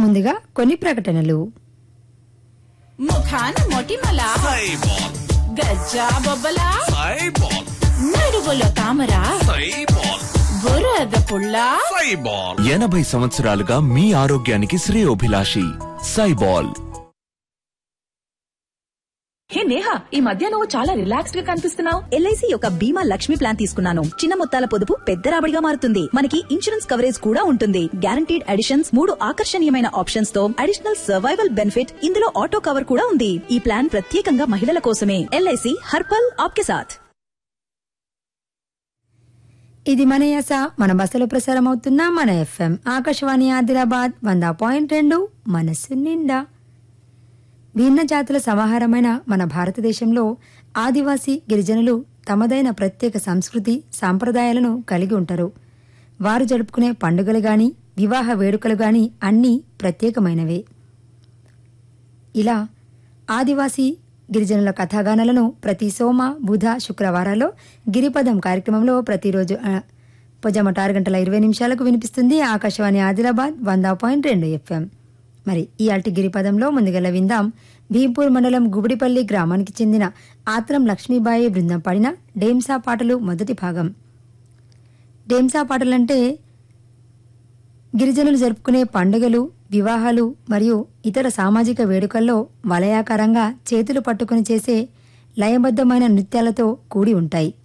ముందుగా కొన్ని ప్రకటనలు ముఖాన మొటిమల సైబాల్ గజ్జా బొబ్బల సైబాల్ నడువులో తామర సైబాల్ బురద పుల్ల సైబాల్ ఎనభై సంవత్సరాలుగా మీ ఆరోగ్యానికి శ్రేయోభిలాషి సైబాల్ హే నేహా ఈ మధ్య నువ్వు చాలా రిలాక్స్డ్ గా కనిపిస్తున్నావు ఎల్ఐసి యొక్క బీమా లక్ష్మి ప్లాన్ తీసుకున్నాను చిన్న మొత్తాల పొదుపు పెద్ద రాబడిగా మారుతుంది మనకి ఇన్సూరెన్స్ కవరేజ్ కూడా ఉంటుంది గ్యారంటీడ్ అడిషన్స్ మూడు ఆకర్షణీయమైన ఆప్షన్స్ తో అడిషనల్ సర్వైవల్ బెనిఫిట్ ఇందులో ఆటో కవర్ కూడా ఉంది ఈ ప్లాన్ ప్రత్యేకంగా మహిళల కోసమే ఎల్ఐసి హర్పల్ ఆప్కే సాథ్ ఇది మన యాస మన బస్సులో ప్రసారం అవుతున్న మన ఎఫ్ఎం ఆకాశవాణి ఆదిలాబాద్ వంద పాయింట్ రెండు మనస్సు నిండా భిన్న జాతుల సమాహారమైన మన భారతదేశంలో ఆదివాసీ గిరిజనులు తమదైన ప్రత్యేక సంస్కృతి సాంప్రదాయాలను కలిగి ఉంటారు వారు జరుపుకునే పండుగలు గాని వివాహ వేడుకలు గాని అన్నీ ప్రత్యేకమైనవే ఇలా ఆదివాసీ గిరిజనుల కథాగానాలను ప్రతి సోమ బుధ శుక్రవారాల్లో గిరిపదం కార్యక్రమంలో ప్రతిరోజు ఆ, పొజమట ఆరు గంటల ఇరవై నిమిషాలకు వినిపిస్తుంది ఆకాశవాణి ఆదిలాబాద్ వంద పాయింట్ రెండు ఎఫ్ఎం మరి ఈ అల్టి గిరిపదంలో ముందుగల విందాం భీంపూర్ మండలం గుబిడిపల్లి గ్రామానికి చెందిన ఆత్రం లక్ష్మీబాయి బృందం పాడిన డేమ్సా పాటలు మొదటి భాగం డేమ్సా పాటలంటే గిరిజనులు జరుపుకునే పండుగలు వివాహాలు మరియు ఇతర సామాజిక వేడుకల్లో వలయాకారంగా చేతులు పట్టుకుని చేసే లయబద్ధమైన నృత్యాలతో కూడి ఉంటాయి